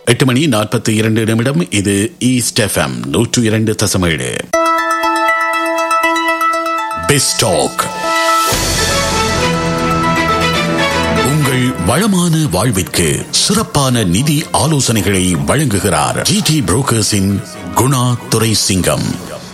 எட்டு மணி நாற்பத்தி இரண்டு நிமிடம் இது ஈஸ்ட் எஃப்எம் நூற்று இரண்டு தசமேழு பெஸ்டாக் உங்கள் வளமான வாழ்விற்கு சிறப்பான நிதி ஆலோசனைகளை வழங்குகிறார் ஜிடி புரோக்கர்ஸின் குணா துரை சிங்கம்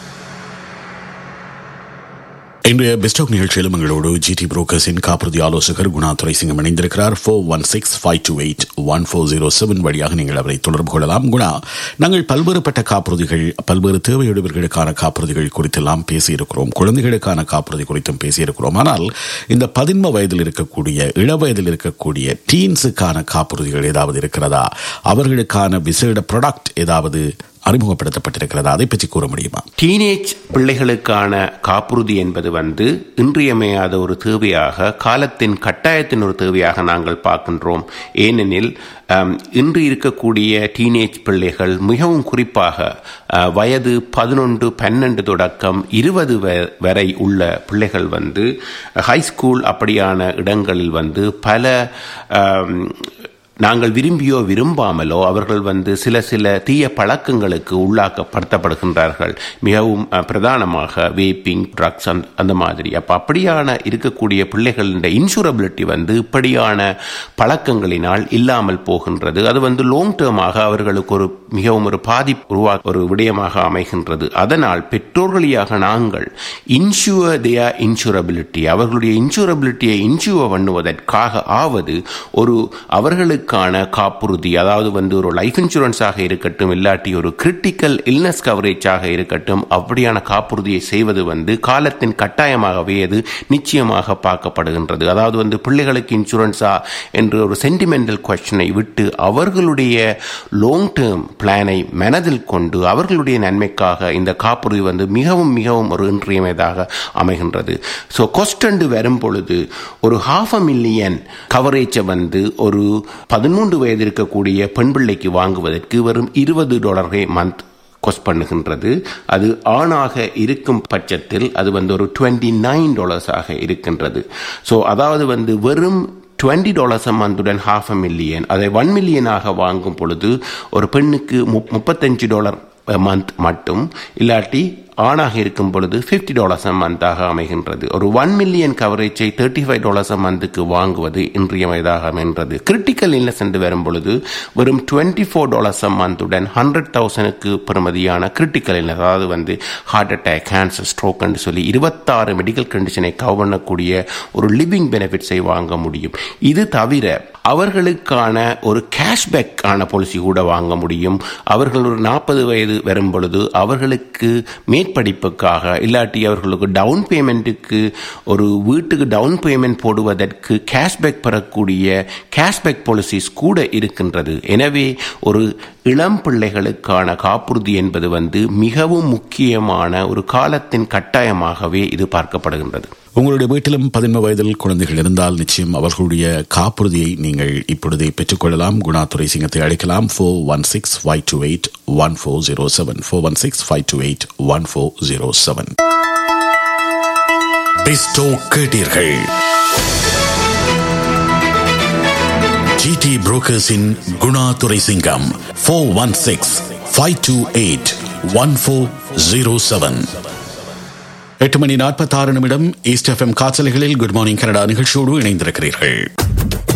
இன்றைய பெஸ்டாக் நிகழ்ச்சியிலும் எங்களோடு ஜிடி புரோக்கர்ஸின் காப்புறுதி ஆலோசகர் குணா துரை சிங்கம் இணைந்திருக்கிறார் four one six five two eight one four zero seven வழியாக நீங்கள் அவரை தொடர்பு கொள்ளலாம் குணா நாங்கள் பல்வேறுபட்ட காப்புறுதிகள் பல்வேறு தேவையுடையவர்களுக்கான காப்புறுதிகள் குறித்தெல்லாம் பேசியிருக்கிறோம் குழந்தைகளுக்கான காப்புறுதி குறித்தும் பேசியிருக்கிறோம் ஆனால் இந்த பதின்ம வயதில் இருக்கக்கூடிய இளவயதில் இருக்கக்கூடிய டீன்ஸுக்கான காப்புறுதிகள் ஏதாவது இருக்கிறதா அவர்களுக்கான விசேட ப்ராடக்ட் ஏதாவது அறிமுகப்படுத்தப்பட்டிருக்கிறதா அதை பற்றி கூற முடியுமா டீனேஜ் பிள்ளைகளுக்கான காப்புறுதி என்பது வந்து இன்றியமையாத ஒரு தேவையாக காலத்தின் கட்டாயத்தின் ஒரு தேவையாக நாங்கள் பார்க்கின்றோம் ஏனெனில் இன்று இருக்கக்கூடிய டீனேஜ் பிள்ளைகள் மிகவும் குறிப்பாக வயது பதினொன்று பன்னெண்டு தொடக்கம் இருபது வரை உள்ள பிள்ளைகள் வந்து ஹைஸ்கூல் அப்படியான இடங்களில் வந்து பல நாங்கள் விரும்பியோ விரும்பாமலோ அவர்கள் வந்து சில சில தீய பழக்கங்களுக்கு உள்ளாக்கப்படுத்தப்படுகின்றார்கள் மிகவும் பிரதானமாக வேப்பிங் ட்ரக்ஸ் அந்த அந்த மாதிரி அப்போ அப்படியான இருக்கக்கூடிய பிள்ளைகளின் இன்சூரபிலிட்டி வந்து இப்படியான பழக்கங்களினால் இல்லாமல் போகின்றது அது வந்து லாங் டேர்மாக அவர்களுக்கு ஒரு மிகவும் ஒரு பாதிப்பு உருவா ஒரு விடயமாக அமைகின்றது அதனால் பெற்றோர்களியாக நாங்கள் இன்சூர் தேயா இன்சூரபிலிட்டி அவர்களுடைய இன்சூரபிலிட்டியை இன்சூர் பண்ணுவதற்காக ஆவது ஒரு அவர்களுக்கு கான காப்புறுதி அதாவது வந்து ஒரு லைஃப் இன்சூரன்ஸாக இருக்கட்டும் இல்லாட்டி ஒரு கிரிட்டிக்கல் இல்னஸ் கவரேஜாக இருக்கட்டும் அப்படியான காப்புறுதியை செய்வது வந்து காலத்தின் கட்டாயமாகவே அது நிச்சயமாக பார்க்கப்படுகின்றது அதாவது வந்து பிள்ளைகளுக்கு இன்சூரன்ஸா என்று ஒரு சென்டிமெண்டல் கொஸ்டினை விட்டு அவர்களுடைய லாங் டேர்ம் பிளானை மனதில் கொண்டு அவர்களுடைய நன்மைக்காக இந்த காப்புறுதி வந்து மிகவும் மிகவும் ஒரு இன்றியமையதாக அமைகின்றது ஸோ கொஸ்டண்டு வரும் பொழுது ஒரு ஹாஃப் அ மில்லியன் கவரேஜை வந்து ஒரு பதிமூன்று வயது இருக்கக்கூடிய பெண் பிள்ளைக்கு வாங்குவதற்கு வெறும் இருபது டாலர்கள் மந்த் கொஸ்ட் பண்ணுகின்றது அது ஆணாக இருக்கும் பட்சத்தில் அது வந்து ஒரு டுவெண்ட்டி நைன் டாலர்ஸாக இருக்கின்றது ஸோ அதாவது வந்து வெறும் டுவெண்ட்டி டாலர்ஸ் மந்துடன் ஹாஃப் அ மில்லியன் அதை ஒன் மில்லியனாக வாங்கும் பொழுது ஒரு பெண்ணுக்கு முப்பத்தஞ்சு டாலர் மந்த் மட்டும் இல்லாட்டி ஆணாக இருக்கும் பொழுது ஃபிஃப்டி டாலர்ஸ் அ மந்தாக அமைகின்றது ஒரு ஒன் மில்லியன் கவரேஜை தேர்ட்டி ஃபைவ் டாலர்ஸ் அ மந்த்துக்கு வாங்குவது இன்றியமையதாக அமைகின்றது கிரிட்டிக்கல் இல்னஸ் என்று வரும் பொழுது வெறும் டுவெண்ட்டி ஃபோர் டாலர்ஸ் அ மந்துடன் ஹண்ட்ரட் தௌசண்ட்க்கு பெறுமதியான கிரிட்டிக்கல் இல்னஸ் அதாவது வந்து ஹார்ட் அட்டாக் கேன்சர் ஸ்ட்ரோக் என்று சொல்லி இருபத்தாறு மெடிக்கல் கண்டிஷனை கவர் பண்ணக்கூடிய ஒரு லிவிங் பெனிஃபிட்ஸை வாங்க முடியும் இது தவிர அவர்களுக்கான ஒரு கேஷ்பேக் ஆன பாலிசி கூட வாங்க முடியும் அவர்கள் ஒரு நாற்பது வயது வரும் பொழுது அவர்களுக்கு மேற்படிப்புக்காக இல்லாட்டி அவர்களுக்கு டவுன் பேமெண்ட்டுக்கு ஒரு வீட்டுக்கு டவுன் பேமெண்ட் போடுவதற்கு கேஷ்பேக் பெறக்கூடிய கேஷ்பேக் பாலிசிஸ் கூட இருக்கின்றது எனவே ஒரு இளம் பிள்ளைகளுக்கான காப்புறுதி என்பது வந்து மிகவும் முக்கியமான ஒரு காலத்தின் கட்டாயமாகவே இது பார்க்கப்படுகின்றது உங்களுடைய வீட்டிலும் பதின்ம வயதில் குழந்தைகள் இருந்தால் நிச்சயம் அவர்களுடைய காப்புறுதியை நீங்கள் இப்பொழுதே பெற்றுக்கொள்ளலாம் குணாதுரை சிங்கத்தை அழைக்கலாம் four one six five two eight one four zero seven four one six five two eight one four zero seven பெஸ்டோ கேட்டீர்கள் ஜிடி புரோக்கர்ஸின் Guna Durai Singam four one six five two eight one four zero seven எட்டு மணி நாற்பத்தி ஆறு நிமிடம் east FM காய்ச்சல்களில் good morning Canada நிகழ்ச்சியோடு இணைந்திருக்கிறீர்கள்